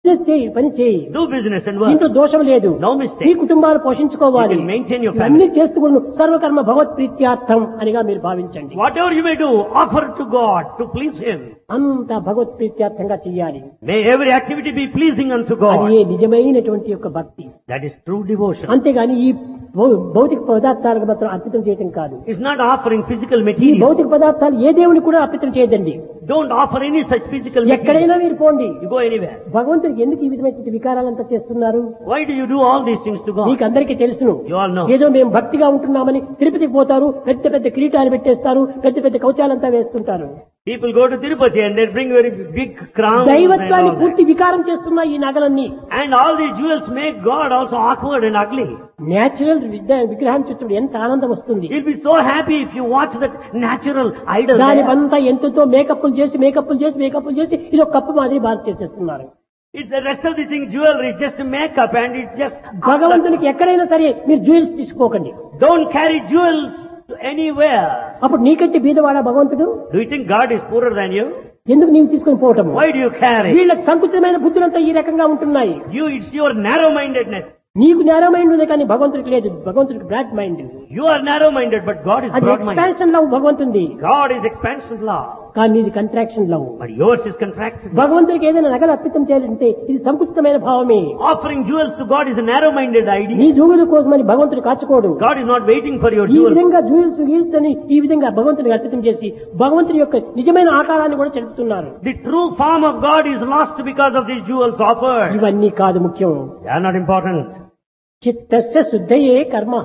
Business చేయి పని చేయి Do business and దీంట్లో work. దోషం లేదు No నీ mistake. కుటుంబాలు పోషించుకోవాలి You can maintain your family. అన్ని చేస్తూ కూడా సర్వకర్మ భగవత్ ప్రీత్యార్థం అనిగా మీరు భావించండి Whatever you may do, offer to God to please Him. అంత భగవత్ ప్రీత్యార్థంగా చేయాలి May every activity be pleasing unto అది God. ఏ నిజమైనటువంటి యొక్క భక్తి That is true devotion. అంతేగాని ఈ భౌ- భౌతిక పదార్థాలకు మాత్రం అర్పితం చేయటం కాదు It's not offering physical ఈ material. భౌతిక పదార్థాలు ఏ దేవుని కూడా అర్పితం చేయదండి Don't offer any such physical material. ఎక్కడైనా మీరు పోండి You go anywhere. భగవంతుడికి ఎందుకు ఈ విధమైనటువంటి వికారాలంతా చేస్తున్నారు Why do you do all these things to God? మీకు అందరికీ తెలుసును You all know. ఏదో మేము భక్తిగా ఉంటున్నామని తిరుపతికి పోతారు పెద్ద పెద్ద కిరీటాలు పెట్టేస్తారు పెద్ద పెద్ద కవచాలంతా వేస్తుంటారు People go to Tirupati and they bring very big crowns and దైవత్వాన్ని all that. పూర్తి వికారం చేస్తున్నాయి ఈ నగలన్నీ And all these jewels make God also awkward and ugly. Natural విగ్రహం చూసినప్పుడు ఎంత ఆనందం వస్తుంది You'll be so happy if you watch that natural idol. దాని there. అంతా ఎంతతో మేకప్లు చేసి మేకప్లు చేసి మేకప్లు చేసి ఇది ఒక కప్పు మాదిరి బాధ చేసేస్తున్నారు It's the rest of the thing jewelry, just makeup and it's just... భగవంతునికి ఎక్కడైనా సరే మీరు జ్యువెల్స్ తీసుకోకండి Don't carry jewels to anywhere. అప్పుడు నీకంటే బీదవాడా భగవంతుడు Do you think God is poorer than you? ఎందుకు నీవు తీసుకొని పోవటం Why do you carry? వీళ్ళకి సంకుచితమైన బుద్ధులంతా ఈ రకంగా ఉంటున్నాయి You, it's your narrow-mindedness. నీకు నేరో మైండ్ ఉంది కానీ భగవంతుడికి లేదు భగవంతుడికి broad mind You are narrow-minded, but God is అది broad-minded. ఎక్స్పాన్షన్ లవ్ భగవంతుంది God is expansion love, కానీ ఇది contraction love but yours is contraction. love. భగవంతుడికి ఏదైనా నగలు అర్పితం చేయాలంటే ఇది సంకుచితమైన భావమే Offering jewels to God is a narrow-minded నీ idea. జూగుల కోసమని భగవంతుడు కాచుకోడు God is not waiting for your ఈ jewels. విధంగా జూయిల్స్ గీల్స్ అని ఈ విధంగా భగవంతుడికి అర్పితం చేసి భగవంతుడి యొక్క నిజమైన ఆకారాన్ని కూడా చెడుపుతున్నారు The true form of God is lost because of these jewels offered. ఇవన్నీ కాదు ముఖ్యం They are not important. చిత్తస్య శుద్ధయే కర్మ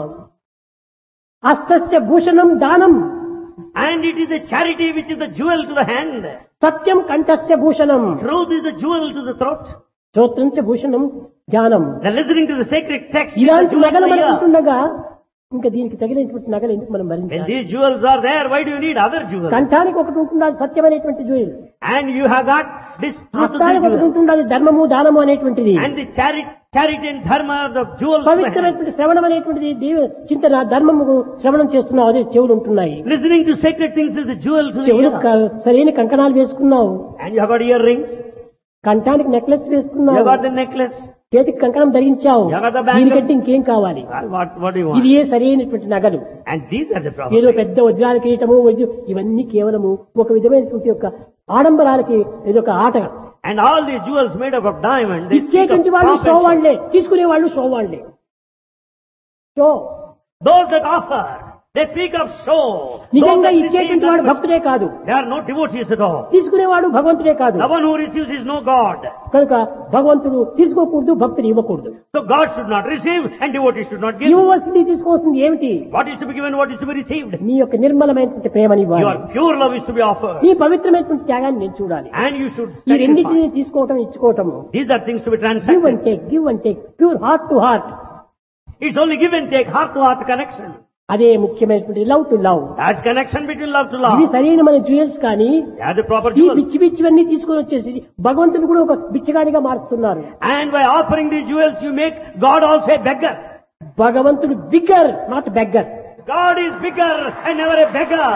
హస్తస్య భూషణం దానం And it is the charity which is the jewel to the hand. Satyam కంఠస్య Bhushanam Truth is the jewel to the throat. శ్రోత్రం చ భూషణం జ్ఞానం The listening to the sacred text is the ఇలాంటి jewel నగలు of the మనకు ear. ఉంటుండగా ఇంకా దీనికి తగినటువంటి నగలు ఎందుకు మనం When భరించాలి these jewels are there, why do you need other jewels? కంఠానికి ఒకటి ఉంటుంది అది సత్యమైనటువంటి జూయిల్ And you have got this truth of the హస్తానికి ఒకటి jewel. ఉంటుంది అది ధర్మము దానము అనేటువంటిది And the charity, charity and dharma are the jewels of the hand. పవిత్రమైనటువంటి శ్రవణం అనేటువంటిది దేవ చింతన ధర్మము శ్రవణం చేస్తున్నావు అదే చెవులు ఉంటున్నాయి Listening to sacred things is the jewel to the చెవులు ear. క- సరైన కంకణాలు వేసుకున్నావు And you have got earrings. కంఠానికి నెక్లెస్ You వేసుకున్నావు have got the necklace. చేతికి కంకణం ధరించావు జగత బ్యాంకు- దీనికంటే ఇంకేం కావాలి Well, what, what do you ఇది want? ఏ సరైనటువంటి నగలు And these are the ఏదో problems. పెద్ద వజ్రాల కిరీటము వజ్ర- ఇవన్నీ కేవలము ఒక విధమైనటువంటి యొక్క ఆడంబరాలకి ఏదో ఒక ఆట And all these jewels made up of diamond, they speak of ఇచ్చేటువంటి వాళ్ళు pomp షో and show. వాళ్లే తీసుకునే వాళ్ళు షో వాళ్లే show Those that offer, they speak of show. Those నిజంగా that receive, ఇచ్చేటువంటి వాడు that- భక్తుడే కాదు they are not devotees at all. తీసుకునేవాడు భగవంతుడే కాదు The one who receives is no God. కనుక భగవంతుడు తీసుకోకూడదు భక్తుడు ఇవ్వకూడదు So God should not receive and devotees should not give. ఇవ్వవలసింది తీసుకోవాల్సింది ఏమిటి What is to be given, what is to be received. నీ యొక్క నిర్మలమైనటువంటి ప్రేమని ఇవ్వాలి Your pure love is to be offered. నీ పవిత్రమైనటువంటి త్యాగాన్ని నేను చూడాలి And you should ఈ రెండింటిని sacrifice. తీసుకోవటం ఇచ్చుకోవటము These are things to be give transacted. And take give and take pure heart to heart It's only give and take, heart to heart connection. అదే ముఖ్యమైనటువంటి love to love That's connection between love to ఇవి love. సరైన మన jewels కానీ They are the proper ఈ jewels. పిచ్చి పిచ్చివన్నీ తీసుకొని వచ్చేసి భగవంతుని కూడా ఒక బిచ్చగాడిగా మారుస్తున్నారు And by offering these jewels, you make God also a beggar. భగవంతుడు bigger not beggar God is bigger and never a beggar.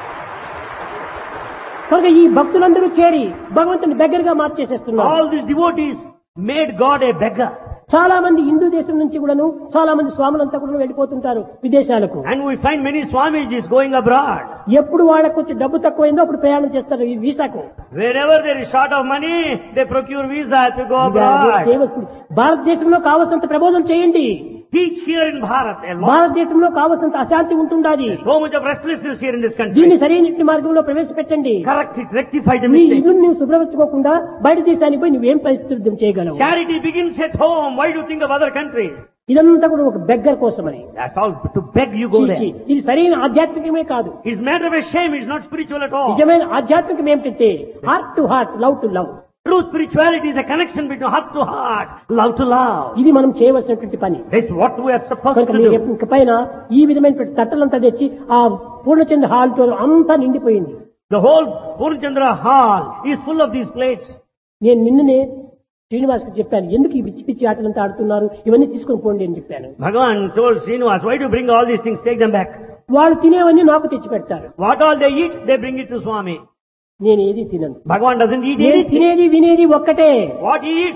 కనుక ఈ భక్తులందరూ చేరి భగవంతుని బెగ్గర్ గా మార్చేసేస్తున్నారు All these devotees made God a beggar. చాలా మంది హిందూ దేశం నుంచి కూడాను చాలా మంది స్వాములంతా కూడా వెళ్ళిపోతుంటారు విదేశాలకు And we find many Swamijis going abroad. ఎప్పుడు వాళ్ళకు కొంచెం డబ్బు తక్కువైందో అప్పుడు ప్రయాణం చేస్తారు ఈ వీసాకు Wherever there is short of money, they procure visa to go ఇది అది abroad. చేయవలసింది భారతదేశంలో కావలసినంత ప్రబోధం చేయండి Teach here in Bharat a lot. భారతదేశంలో కావలసినంత అశాంతి ఉంటుండాలి So much of restlessness here in this country. దీన్ని సరైన మార్గంలో ప్రవేశపెట్టండి Correct it, rectify the నీ mistake. ఇల్లు నువ్వు శుభ్రపరచుకోకుండా బయట దేశానికి పోయి నువ్వేం పరిస్థితులు చేయగలవు Charity begins at home. Why do you think of other countries? ఇదంతా కూడా ఒక బెగ్గర్ కోసమని That's all. To beg you go చీ, చీ. there. ఇది సరైన ఆధ్యాత్మికమే కాదు It's matter of a shame. It's not spiritual at all. నిజమైన ఆధ్యాత్మికం ఏమిటంటే heart to heart love to love True spirituality is a connection between heart to heart, love to love. ఇది మనం చేయవలసినటువంటి పని That's what we are supposed కనుక to మీరు do. ఇక పైన ఈ విధమైనటువంటి తట్టలంతా తెచ్చి ఆ పూర్ణచంద్ర హాల్ తో అంతా నిండిపోయింది The whole Purnchandra hall is full of these plates. నేను నిన్ననే శ్రీనివాస్కి చెప్పాను ఎందుకు ఈ పిచ్చి పిచ్చి ఆటలంతా ఆడుతున్నారు ఇవన్నీ తీసుకొని పోండి అని చెప్పాను Bhagavan told Srinivas, why do you bring all these things? Take them back. వాళ్ళు తినేవన్నీ నాకు తెచ్చి పెడతారు What all they eat, they bring it to Swami. నేను ఏది తినను Bhagavan doesn't eat నేను anything. తినేది వినేది ఒక్కటే What he eats,